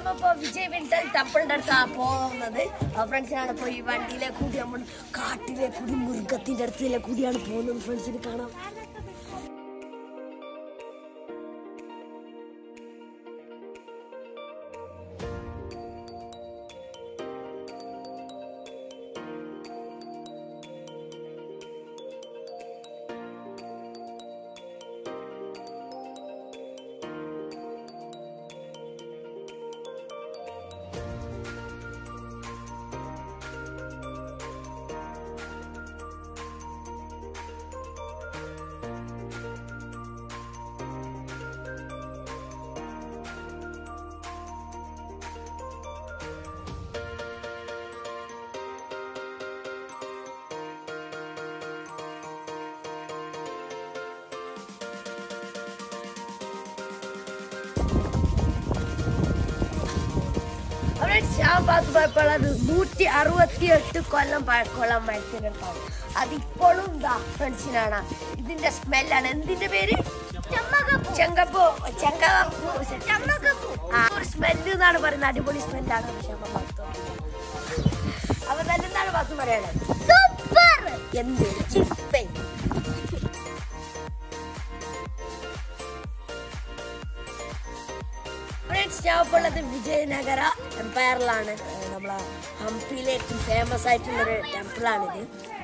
നമ്മളിപ്പോ വിജയ് വിൻട്ടൽ ടെമ്പിളിന്റെ അടുത്താ പോകുന്നത് ഫ്രണ്ട്സിനാണ് ഇപ്പൊ ഈ വണ്ടിയിലെ കൂടി നമ്മൾ കാട്ടിലെ കൂടി മൃഗത്തിന്റെ അടുത്തിലെ കൂടിയാണ് പോകുന്നത് ഫ്രണ്ട്സിന് കാണാം ഫ്രണ്ട്സ് ഞാൻ പാത്ത് പോയപ്പോൾ അത് നൂറ്റി അറുപത്തി എട്ട് കൊല്ലം പഴക്കമുള്ള മരത്തിനടുത്താണ് അതിപ്പോഴും എന്താ ഫ്രണ്ട്സിനാണ് ഇതിന്റെ സ്മെല്ലാണ് എന്തിന്റെ പേര് ചെങ്കപ്പൂ ചെങ്കപ്പൂ ചെങ്കപ്പൂ ആ ഒരു സ്മെല്ല് എന്നാണ് പറയുന്നത് അടിപൊളി സ്മെല്ലാണ് പക്ഷെ നമ്മൾ പത്ത് അപ്പൊ തന്നെ എന്താണ് പത്ത് പറയാനുള്ളത് സൂപ്പർ എന്ത് ചിപ്പേ ഫ്രണ്ട്സ് ഞാൻ ഇപ്പോൾ ഉള്ളത് വിജയനഗര എംപയറിലാണ് ഏഹ് നമ്മളെ ഹംപിയിലേക്ക് ഫേമസ് ആയിട്ടുള്ളൊരു ടെമ്പിളാണിത്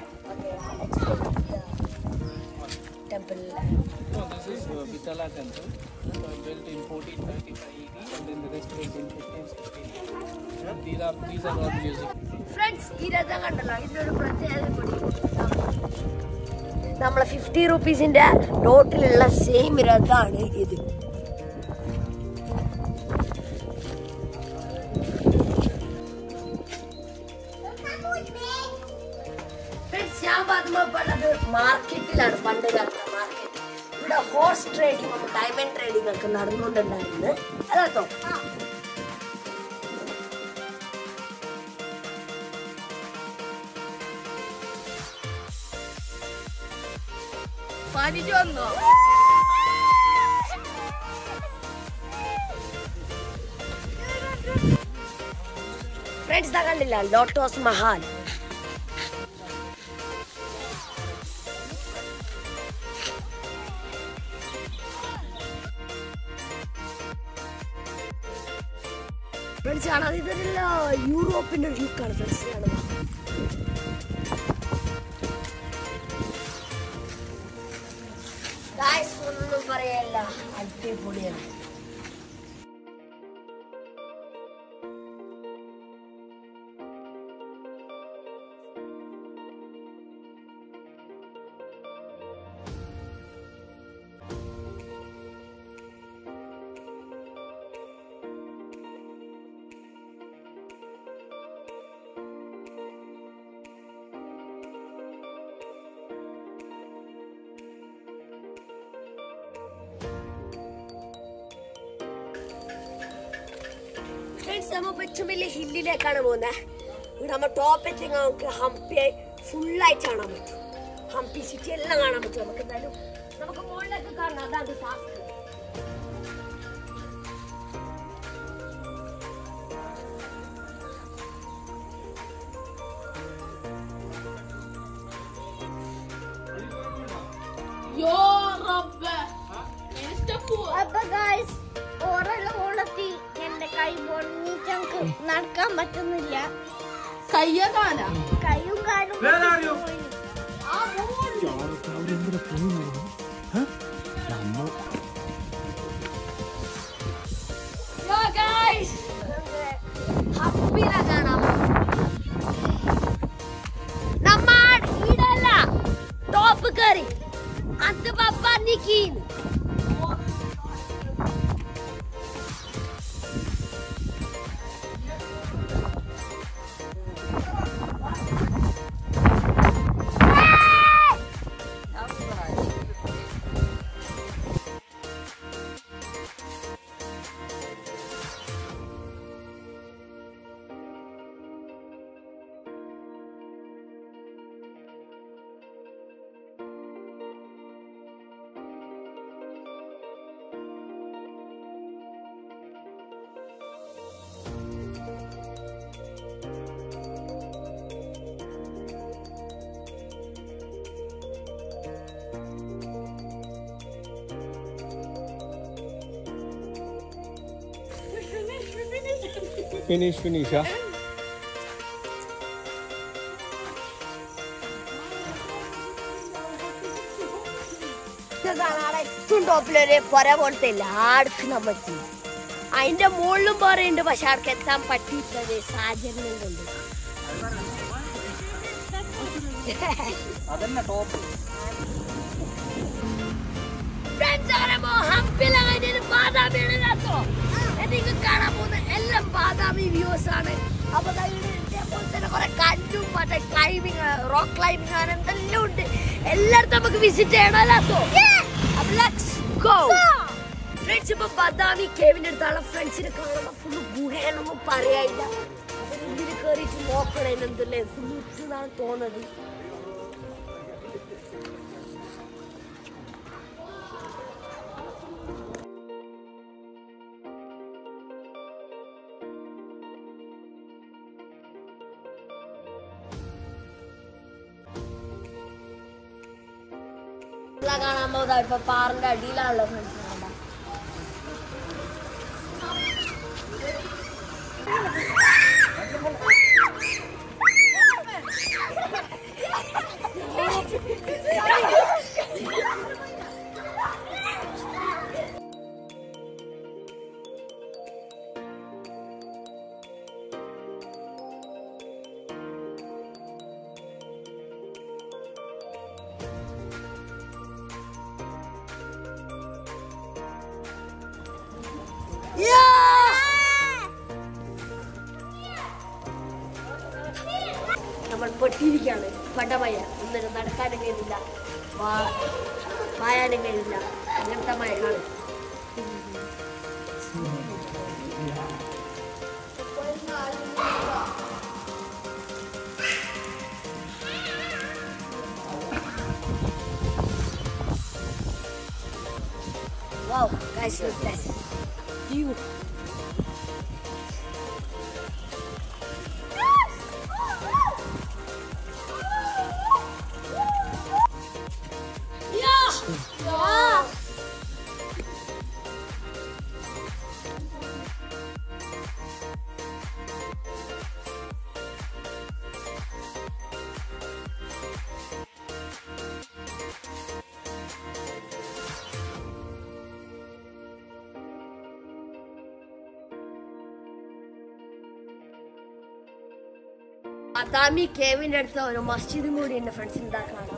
temple No, this is uh, Vitala temple, uh, built in 1435 AD and then the rest was in 1516. And these are these are all music. Friends ഈ രഥം കണ്ടല്ലോ ഇതിനൊരു പ്രത്യേകത കൂടി നമ്മളെ ഫിഫ്റ്റി റുപ്പീസിന്റെ നോട്ടിലുള്ള സെയിം രഥമാണ് ഇത് Friends, ഞാൻ പറഞ്ഞത് മാർക്കറ്റിലാണ് പണ്ട് കാലത്തെ മാർക്കറ്റ് ഇവിടെ ഹോഴ്സ് ട്രേഡിംഗ് ഡയമണ്ട് ട്രേഡിംഗ് ഒക്കെ നടന്നുകൊണ്ടുണ്ടായിരുന്നത് അതോ പതിച്ചു വന്നോ ഫ്രണ്ട്സ് ഇതാ കണ്ടില്ല ലോട്ടോസ് മഹാൽ ഫ്രണ്ട്സ് കാണാതെ ഇതല്ല യൂറോപ്പിന്റെ ഒരു ലുക്കാണ് ഫ്രണ്ട്സ് കാണുന്നത് ഗായ്സ് ഒന്നും പറയല്ല അടിപൊളിയാണ് ഫ്രണ്ട്സ് നമ്മൾ ഏറ്റവും വലിയ ഹില്ലിലേക്കാണ് പോകുന്നത് ഇവിടെ നമ്മൾ ടോപ്പ് എത്തിയെങ്കിൽ നമുക്ക് ഹംപി ഫുള്ളായിട്ട് കാണാൻ പറ്റും ഹംപി സിറ്റി എല്ലാം കാണാൻ പറ്റും നമുക്ക് എന്തായാലും നമുക്ക് മുകളിലേക്ക് കാണാം അതാണ് ടാസ്ക് അപ്പൊ ഗായ്സ് ഓരോ ഓളത്തി എന്റെ കൈ പൊന്നിച്ചക്ക് നടക്കാൻ പറ്റുന്നില്ല കയ്യകാല കൈയും കാലും പോയി. ഹംപിയിലെ കാണാം നമ്മ ഈടല്ല ടോപ്പ് കയറി അത് പപ്പ നിക്കീന്ന് ഫിനിഷ് ഫിനിഷാ ഇതാണ് ആടെ ഏറ്റവും ടോപ്പിലൊരു പുര പോലത്തെ ഇല്ല ആർക്ക് പറ്റി അതിന്റെ മുകളിലും പറയുന്നുണ്ട് പക്ഷെ ആർക്ക് എത്താൻ പറ്റിയിട്ടത് സാഹചര്യം കൊണ്ട് അതന്നെ ടോപ്പ് ഫ്രണ്ട്സ് പറയുമ്പോ ഹംപിലങ്ങനെ ബാദാമിയാണ് കേട്ടോ എനിക്ക് കാണാൻ പോകുന്ന എല്ലാം ബാദാമി വ്യൂസ് ആണ് അപ്പൊ ദാ ഇവിടെ ഇതേപോലെ തന്നെ കുറെ കല്ലും മറ്റേ ക്ലൈമ്പിങ് റോക്ക് ക്ലൈമ്പിങ് അങ്ങനെ എന്തെല്ലാം ഉണ്ട് എല്ലായിടത്തും നമുക്ക് വിസിറ്റ് ചെയ്യണമല്ലോ അപ്പൊ ലെറ്റ്സ് ഗോ ഫ്രണ്ട്സ് ഇപ്പൊ ബദാമി കേവിന്റെ അടുത്താണ് ഫ്രണ്ട്സിനെ കാണുമ്പോ ഫുള്ള് ഗുഹയാണെന്ന് പറയാനില്ല അപ്പൊ ഇതിൽ കയറിയിട്ട് നോക്കണേ എന്തല്ലേ ഫുള്ള് ഇട്ടെന്നാണ് തോന്നുന്നത് ഇതാ കാണാൻ പോകുന്ന ഇപ്പൊ പാറിന്റെ അടിയിലാണല്ലോ ഫ്രണ്ട്സ് നമ്മൾ പൊട്ടിയിരിക്കുകയാണ് പടമയ ഒന്നിനും നടക്കാനും കഴിയുന്നില്ല വാ- വായാനും കഴിയില്ല അങ്ങനത്തെ മഴയാണ് Wow, guys, look at this view. Yeah. Badami കേവിന്റെ അടുത്ത് ഒരു മസ്ജിദും കൂടി ഉണ്ട് ഫ്രണ്ട്സ് എന്താ കാണാം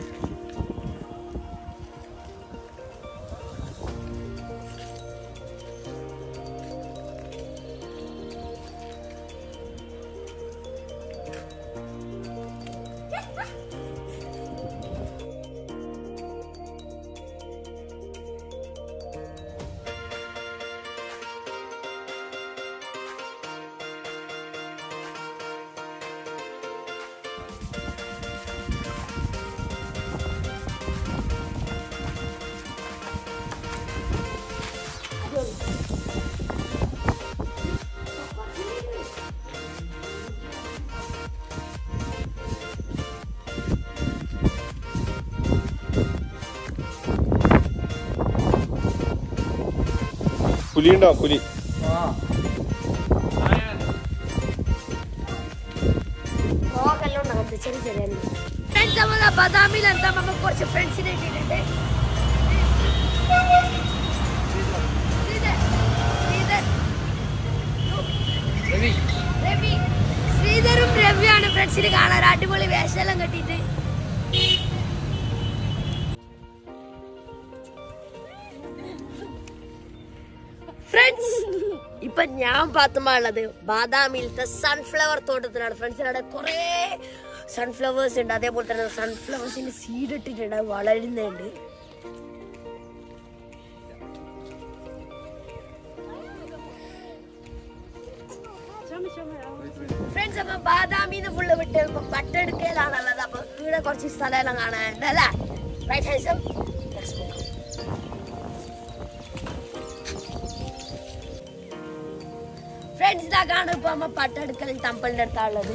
പുലി ഉണ്ടോ പുലി നോക്കെല്ലാം ഉണ്ടാകും ചെറിയ ചെറിയ ഫ്രണ്ട്സ് നമ്മൾ ബദാമിലെന്താ നമ്മൾ കുറച്ച് ഫ്രണ്ട്സിനെ ഇട്ടിട്ടുണ്ട് ശ്രീധർ, ശ്രീധർ, രവി രവി ശ്രീധരും രവിയാണ് ഫ്രണ്ട്സിന് കാണാൻ അടിപൊളി വേഷമെല്ലാം കെട്ടിയിട്ട് ഫ്രണ്ട്സ് ഇപ്പൊ ഞാൻ പാത്തുമുള്ളത് ബാദാമിലത്തെ സൺഫ്ലവർ തോട്ടത്തിലാണ് ഫ്രണ്ട്സ് അവിടെ കുറെ സൺഫ്ലവേഴ്സ് ഉണ്ട് അതേപോലെ തന്നെ സൺഫ്ലവേഴ്സിന് സീഡ് ഇട്ടിട്ടുണ്ട് അത് വളരുന്നുണ്ട് ഫ്രണ്ട്സ് അപ്പൊ ബാദാമിന്ന് ഫുള്ള് വിട്ട് ഇപ്പൊ പട്ടെടുക്കലാണുള്ളത് അപ്പൊ ഇവിടെ കുറച്ച് സ്ഥലമെല്ലാം കാണാനുണ്ട് അല്ലേ റൈറ്റ് ഹൈസം ഫ്രണ്ട്സ് ഇതാ കാണും ഇപ്പൊ അമ്മ പട്ടെടുക്കൽ തമ്പലിന്റെ അടുത്താണുള്ളത്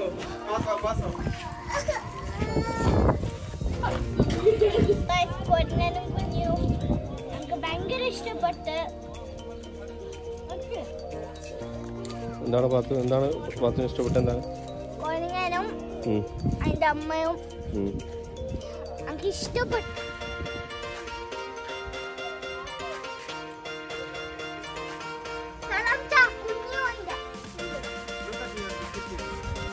കൊന്നനും കുഞ്ഞും എനിക്ക് ഭയങ്കര ഇഷ്ടപ്പെട്ട് Okay. എന്താണ് പാത്തു എന്താണ് പാത്തിന് ഇഷ്ടപ്പെട്ട എന്താണ് കൊന്നനും ഉം, അതിന്റെ അമ്മയും ഉം. എനിക്ക് ഇഷ്ടപ്പെട്ടു